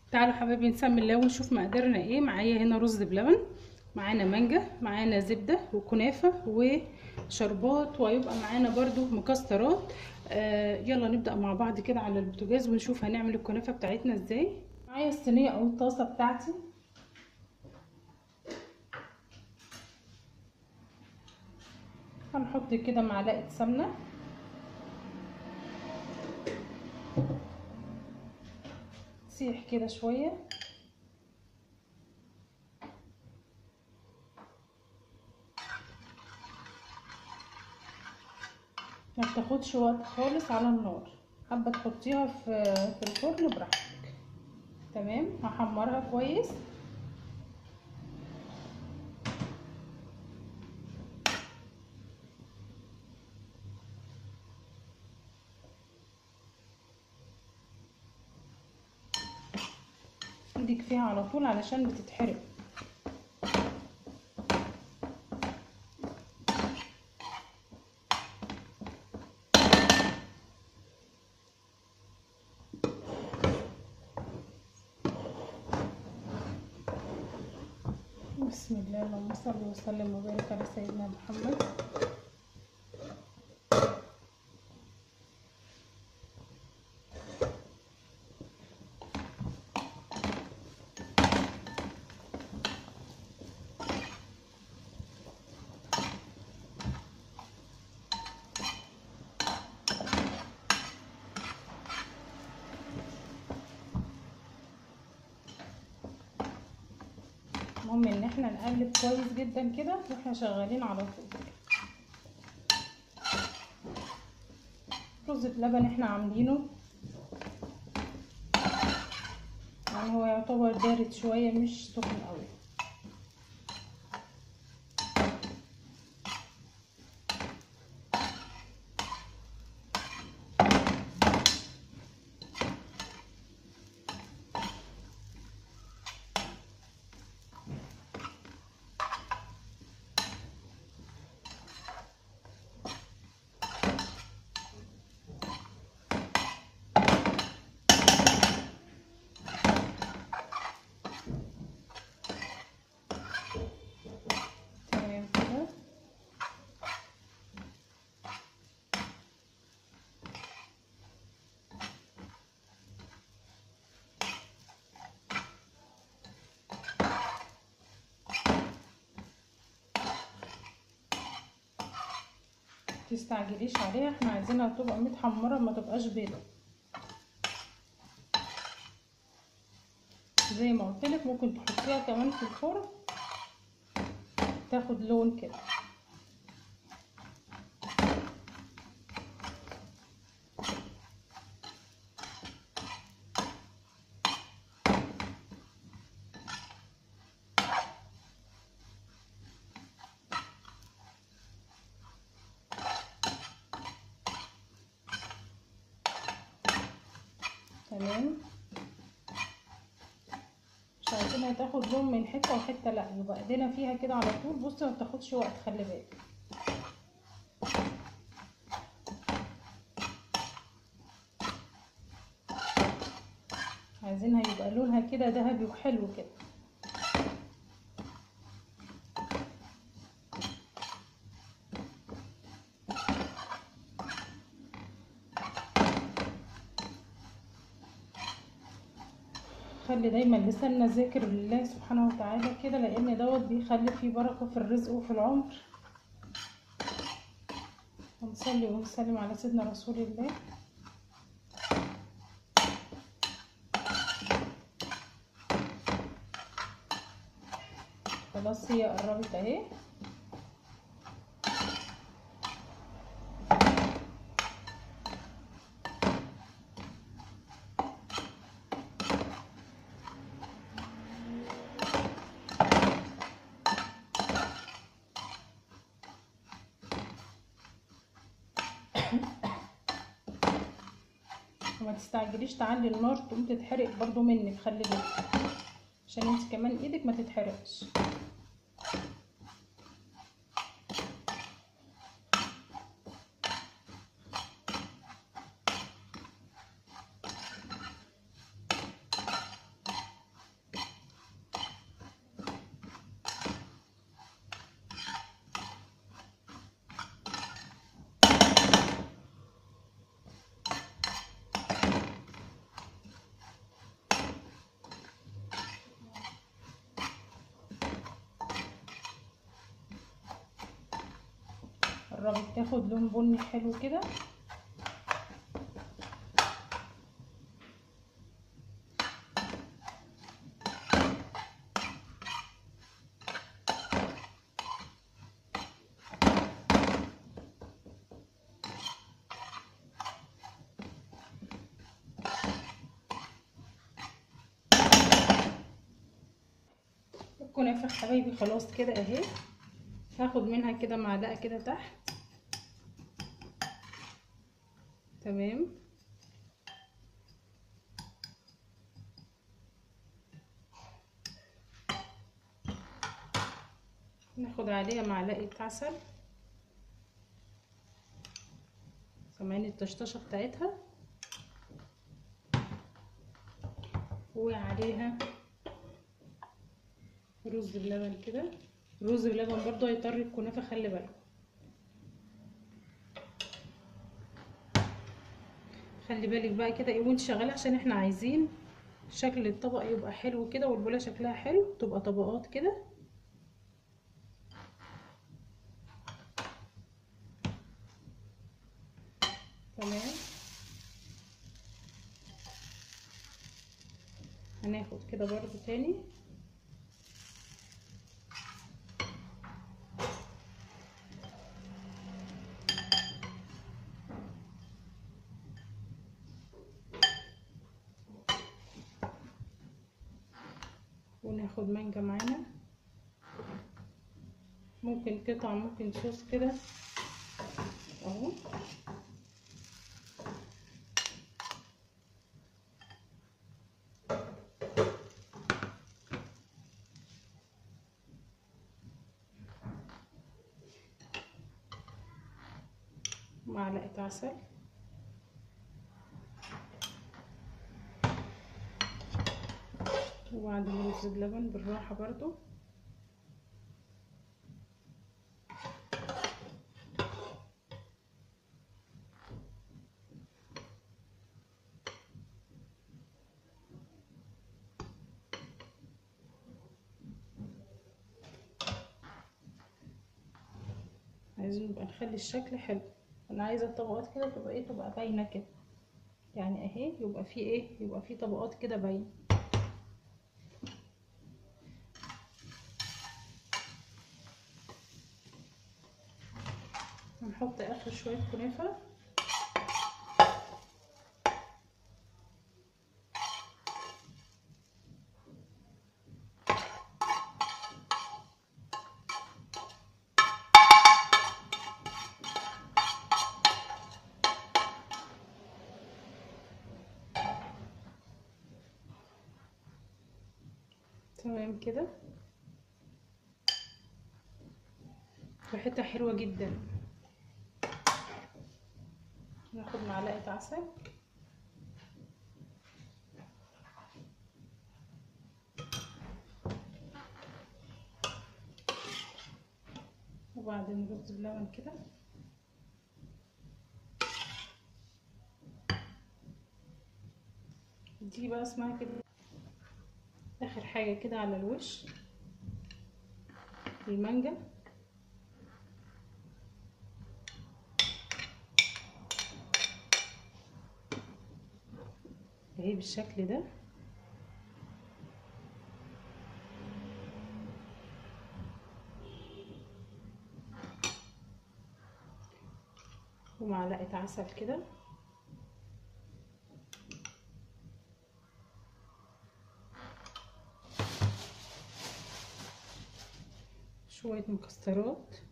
تعالوا حبايبي نسمي الله ونشوف مقاديرنا ايه معايا هنا رز بلبن معانا مانجا معانا زبده وكنافه وشربات وهيبقى معانا برضو مكسرات آه يلا نبدا مع بعض كده على البوتاجاز ونشوف هنعمل الكنافه بتاعتنا ازاي معايا الصينيه او الطاسه بتاعتي هنحط كده معلقه سمنه تسيح كده شويه ما بتاخدش وقت خالص على النار حابه تحطيها في في الفرن براحتك تمام هحمرها كويس ايدك فيها على طول علشان بتتحرق بسم الله اللهم صل وسلم وبارك على سيدنا محمد المهم ان احنا نقلب كويس جدا كده واحنا شغالين على طول رز بلبن احنا عاملينه يعني هو يعتبر بارد شويه مش سخن قوي تمام كده تستعجليش عليها احنا عايزينها تبقى متحمره ما تبقاش بيضه زي ما قلت لك ممكن تحطيها كمان في الفرن تاخد لون كده تمام مش عايزينها تاخد لون من حته وحته لا يبقى ايدينا فيها كده على طول بصي ما بتاخدش وقت خلي بالك عايزينها يبقى لونها كده ذهبي وحلو كده خلي دايما لساننا ذاكر لله سبحانه وتعالى كده لان دوت بيخلي فيه بركه في الرزق وفي العمر ونصلي ونسلم على سيدنا رسول الله خلاص هي قربت اهي وما تستعجليش تعلي النار تقوم تتحرق برضو منك خلي بالك عشان انت كمان ايدك ما تتحرقش قربت تاخد لون بني حلو كده الكنافه حبايبي خلاص كده اهي هاخد منها كده معلقه كده تحت تمام ناخد عليها معلقه عسل كمان الطشطشه بتاعتها وعليها رز بلبن كده رز بلبن برضو هيطري الكنافه خلي بالك خلي بالك بقى كده ايه وانت شغاله عشان احنا عايزين شكل الطبق يبقى حلو كده والبوله شكلها حلو تبقى طبقات كده تمام هناخد كده برضو تاني وناخد مانجا معانا ممكن قطع ممكن صوص كده اهو معلقة عسل وبعدين رز بلبن بالراحة برضو عايزين نبقى نخلي الشكل حلو انا عايزه الطبقات كده تبقى ايه تبقى باينه كده يعني اهي يبقى في ايه يبقى في طبقات كده باينه هنحط اخر شويه كنافه تمام كده ريحتها حلوه جدا ناخد معلقه عسل وبعدين رز بلبن كده دي بقى اسمها كده اخر حاجه كده على الوش المانجا اهي بالشكل ده ومعلقه عسل كده شويه مكسرات